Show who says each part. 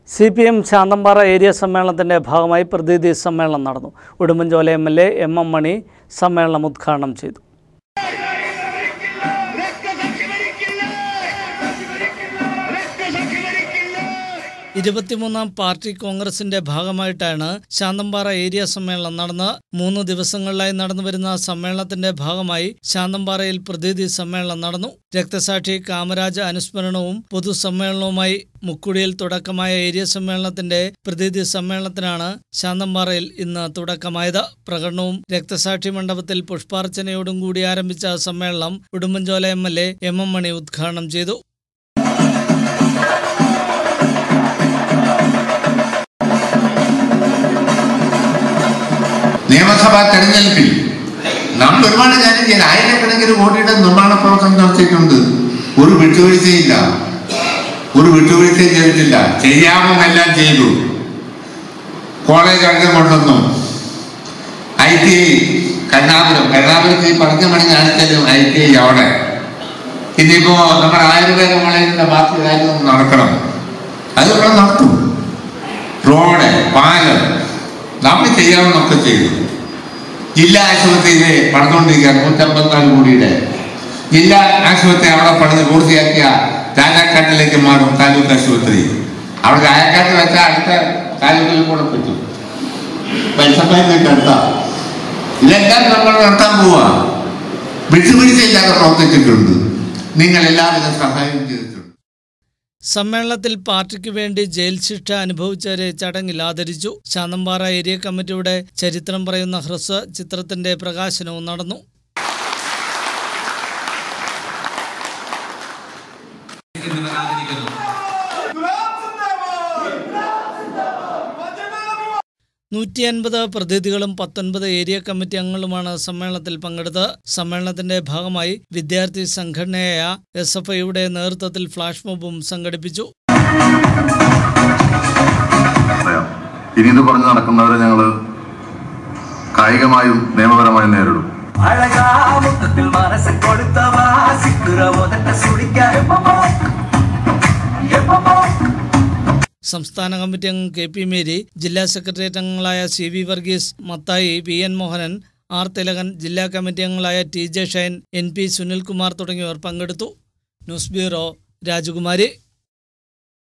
Speaker 1: C P M Santhampara area സമ്മേളനത്തിൻ്റെ ഭാഗമായി പ്രതിനിധി സമ്മേളനം നടന്നു Udumbanchola M L A M M Mani സമ്മേളനം ഉദ്ഘാടനം ചെയ്തു ഇരുപത്തിമൂന്നാം പാർട്ടി കോൺഗ്രസിന്റെ ഭാഗമായിട്ടാണ് ശാന്തമ്പാറ ഏരിയ സമ്മേളനം നടന്ന് മൂന്ന് ദിവസങ്ങളിലായി നടന്നുവരുന്ന സമ്മേളനത്തിന്റെ ഭാഗമായി ശാന്തമ്പാറയിൽ പ്രതിനിധി സമ്മേളനം നടന്നു രക്തസാക്ഷി കാമരാജ അനുസ്മരണവും പൊതുസമ്മേളനവുമായി മുക്കുടിയിൽ തുടക്കമായ ഏരിയ സമ്മേളനത്തിന്റെ പ്രതിനിധി സമ്മേളനത്തിനാണ് ശാന്തമ്പാറയിൽ ഇന്ന് തുടക്കമായത് പ്രകടനവും രക്തസാക്ഷി മണ്ഡപത്തിൽ പുഷ്പാർച്ചനയോടും കൂടി ആരംഭിച്ച സമ്മേളനം Udumbanchola M L A M M Mani ഉദ്ഘാടനം ചെയ്തു
Speaker 2: നിയമസഭാ തെരഞ്ഞെടുപ്പിൽ നമ്മൾ ഒരുപാട് കാര്യം ചെയ്ത് ആയിരക്കണക്കിന് കോടിയുടെ നിർമ്മാണ പ്രവർത്തനം നടത്തിയിട്ടുണ്ട് ഒരു വിട്ടുവീഴ്ചയില്ല ഒരു വിട്ടുവീഴ്ചയും ചെയ്തിട്ടില്ല ചെയ്യാമെന്നെല്ലാം ചെയ്തു കോളേജ് അടക്കം കൊണ്ടുവന്നു ഐ ടി ഐ കരുണാപുരം കരുണാപുരത്ത് ഈ പറഞ്ഞ മണി കാണിച്ചാലും ഐ ടി ഐ അവിടെ ഇനിയിപ്പോ നമ്മുടെ ആയുർവേദ കോളേജിന്റെ ബാക്കി കാര്യം നടക്കണം അതിവിടെ നടത്തും റോഡ് പാലം നമ്മൾ ചെയ്യാവുന്നൊക്കെ ചെയ്തു ജില്ലാ ആശുപത്രിയിലെ പണിതുകൊണ്ടിരിക്കുക നൂറ്റമ്പത്തിനാല് കോടിയുടെ ജില്ലാ ആശുപത്രി അവിടെ പണിത് പൂർത്തിയാക്കിയ രാജാക്കാട്ടിലേക്ക് മാറും താലൂക്ക് ആശുപത്രി അവിടെ രാജാക്കാട്ട് വെച്ചാൽ അടുത്ത താലൂക്കിൽ കൂടെ പറ്റും പൈസപ്പൈസൊക്കെ അടുത്ത ഇതെല്ലാം നമ്മൾ നടത്താൻ പോവാ വിട്ടുവീഴ്ചയില്ലാതെ പ്രവർത്തിച്ചിട്ടുണ്ട് നിങ്ങൾ എല്ലാവിധ സഹായം ചെയ്തിട്ടുണ്ട്
Speaker 1: സമ്മേളനത്തിൽ പാർട്ടിക്ക് വേണ്ടി ജയിൽ ശിക്ഷ അനുഭവിച്ചവരെ ചടങ്ങിൽ ആദരിച്ചു ശാന്തമ്പാറ ഏരിയ കമ്മിറ്റിയുടെ ചരിത്രം പറയുന്ന ഹ്രസ്വ ചിത്രത്തിന്റെ പ്രകാശനവും നടന്നു
Speaker 3: എന്നിവർ ആദരിക്കുന്നു
Speaker 1: നൂറ്റി അൻപത് പ്രതിനിധികളും പത്തൊൻപത് ഏരിയ കമ്മിറ്റി അംഗങ്ങളുമാണ് സമ്മേളനത്തിൽ പങ്കെടുത്തത് സമ്മേളനത്തിന്റെ ഭാഗമായി വിദ്യാർത്ഥി സംഘടനയായ എസ് എഫ് ഐയുടെ നേതൃത്വത്തിൽ ഫ്ലാഷ് മോബും സംഘടിപ്പിച്ചു
Speaker 4: പറയാം ഇനി ഇത് പറഞ്ഞ് നടക്കുന്നവരെ ഞങ്ങൾ കായികമായും നിയമപരമായും നേരിടും
Speaker 5: அழகா முத்தத்தில் மனச கொடுத்தவா சிக்குற உதட்ட சுடிக்க எப்பமோ எப்பமோ
Speaker 1: സംസ്ഥാന കമ്മിറ്റി അംഗം കെ പി മേരി ജില്ലാ സെക്രട്ടേറിയറ്റ് അംഗങ്ങളായ C V Varghese Mathai P N Mohanan R Thilakan ജില്ലാ കമ്മിറ്റി അംഗങ്ങളായ T J Shine N P Sunilkumar തുടങ്ങിയവർ പങ്കെടുത്തു ന്യൂസ് ബ്യൂറോ രാജകുമാരി